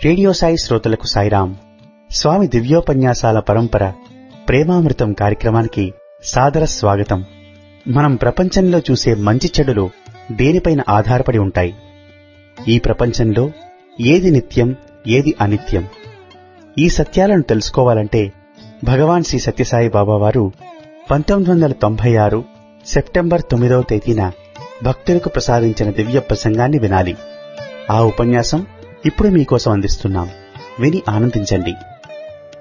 radio Sai శ్రోతలకు సాయిరాం స్వామి దివ్యోపన్యాసాల పరంపర ప్రేమామృతం కార్యక్రమానికి సాదర స్వాగతం మనం ప్రపంచంలో చూసే మంచి చెడులు దేనిపైన ఆధారపడి ఉంటాయి ఈ ప్రపంచంలో ఏది నిత్యం ఏది అనిత్యం ఈ సత్యాలను తెలుసుకోవాలంటే భగవాన్ శ్రీ సత్యసాయి బాబా వారు పంతొమ్మిది వందల తొంభై ఆరు సెప్టెంబర్ తొమ్మిదవ తేదీన భక్తులకు ప్రసాదించిన దివ్య ప్రసంగాన్ని వినాలి ఆ ఉపన్యాసం ఇప్పుడు మీకోసం అందిస్తున్నాం విని ఆనందించండి